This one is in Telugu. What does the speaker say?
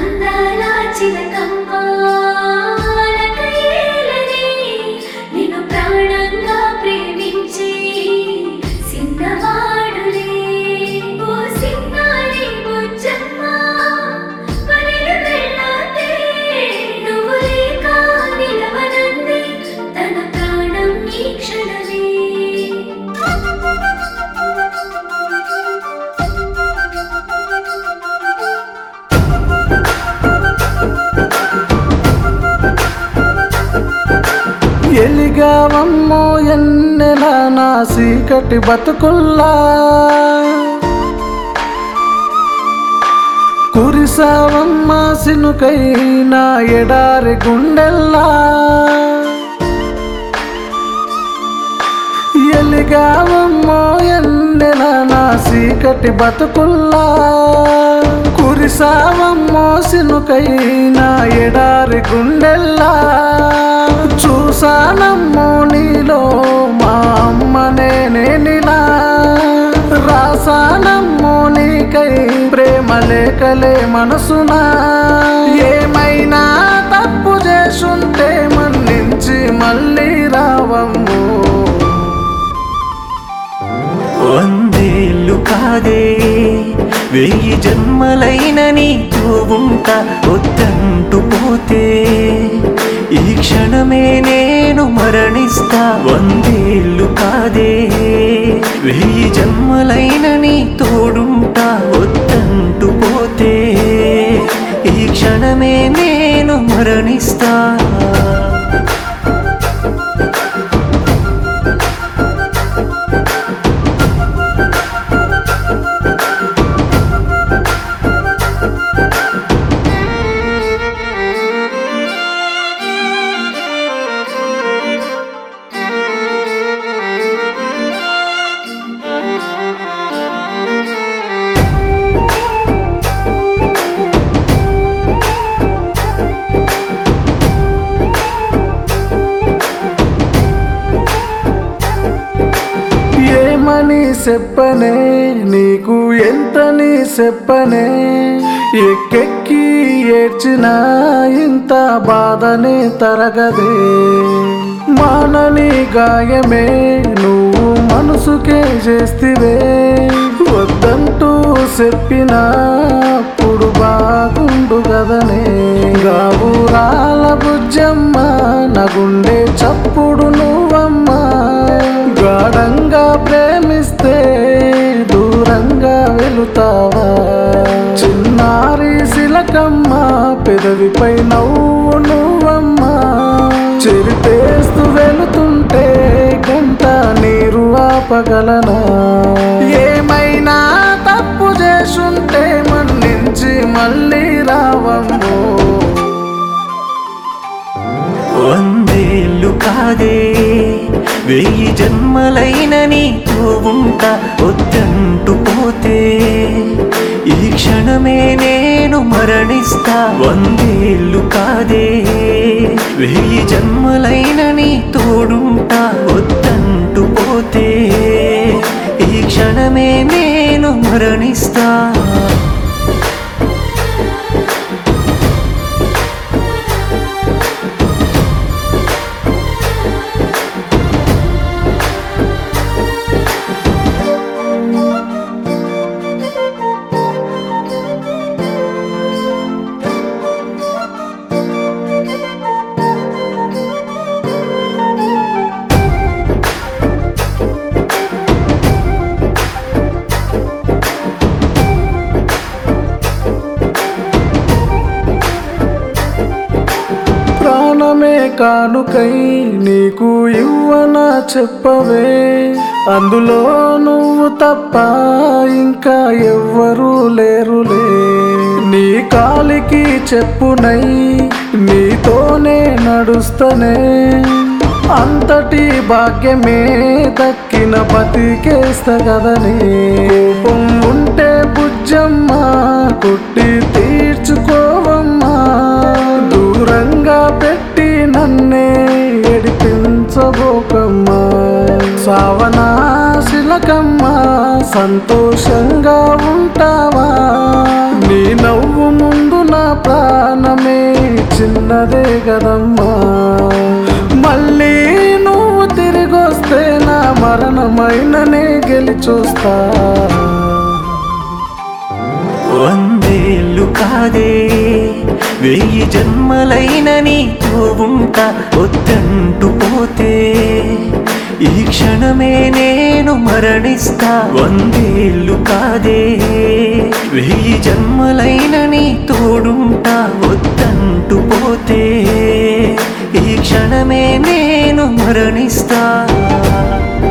అందాల చిలకమ్మ లకయేలని నిన్ను ప్రాణంగా ప్రేమించి సిన్నవాడులే ఓ సిన్నారి బుజ్జమ్మ పనిలు వెళ్ళాతే నువ్వు లేక నిలవనంది తన ప్రాణం ఈ క్షణమే ఎలిగావమ్మో ఎన్నెల నా సీకటి బతుకుల్లా కురిసావమ్మ సినుకై నా ఎడారి గుండెల్లా ఎలిగావమ్మో ఎన్నెల నా సీకటి బతుకుల్లా కురిసావమ్మో సినుకై నా ఎడారి గుండెల్లా చూసానమ్మో నీలో మా అమ్మ నేనేనిలా రాసానమ్మో నీకై ప్రేమ లేకలే మనసునా ఏమైనా తప్పు చేసుంటే మన్నించి మళ్ళీ రావమ్మో వందేళ్ళు కాదే వెయ్యి జన్మలైన నీతో ఉంటా వద్దంటూ పోతే ఈ క్షణమే నేను మరణిస్తా వందేళ్ళు కాదే వెయ్యి జన్మలైన నీ తోడుంటా వద్దంటూ పోతే ఈ క్షణమే నేను మరణిస్తా ఏమని చెప్పనే నీకు ఎంతని చెప్పనే ఎక్కెక్కి ఏడ్చిన ఇంత బాధనే తరగదే మానని గాయమే నువ్వు మనసుకే చేస్తివే వద్దంటూ చెప్పినప్పుడు బాగుండు గదనే గాబురాల బుజ్జమ్మ నగుండే చప్పుడు నువ్వమ్మా గాఢంగా ప్రేమిస్తే దూరంగా వెళుతావా చిన్నారి శిలకమ్మ పెదవిపై నవ్వు నువ్వమ్మా చెరిపేస్తూ వెళుతుంటే గంట నీరు ఆపగలనా ఏమైనా తప్పు చేసుంటే మన్నించి మళ్ళీ రావమ్మో వందేళ్ళు కాదే వెయ్యి జన్మలైన నీతో ఉంటా వద్దంటూ పోతే ఈ క్షణమే నేను మరణిస్తా వందేళ్ళు కాదే వెయ్యి జన్మలైన నీ తోడుంటా వద్దంటూ పోతే ఈ క్షణమే నేను మరణిస్తా ప్రాణమే కానుకై నీకు ఇవ్వన చెప్పవే అందులో నువ్వు తప్ప ఇంకా ఎవ్వరూ లేరులే నీ కాలికి చెప్పునై నీతోనే నడుస్తనే అంతటి భాగ్యమే దక్కిన బతికేస్త కదనే కోపం ఉంటే బుజ్జమ్మ కొట్టి తీర్చుకోవమ్మా దూరంగా పెట్టి నన్నే ఎడిపించబోకమ్మా సావనా శిలకమ్మ సంతోషంగా ఉంటావా నీ నవ్వు ముందు నా ప్రా కదమ్మా మళ్ళీ నువ్వు తిరిగొస్తే నా మరణమైననే గెలిచొస్తా వందేళ్ళు కాదే వెయ్యి జన్మలైన నీతో ఉంటా వద్దంటూ పోతే ఈ క్షణమే నేను మరణిస్తా వందేళ్ళు కాదే వెయ్యి జన్మలైన నీ తోడుంటా వద్దంటూ పోతే ఈ క్షణమే నేను మరణిస్తా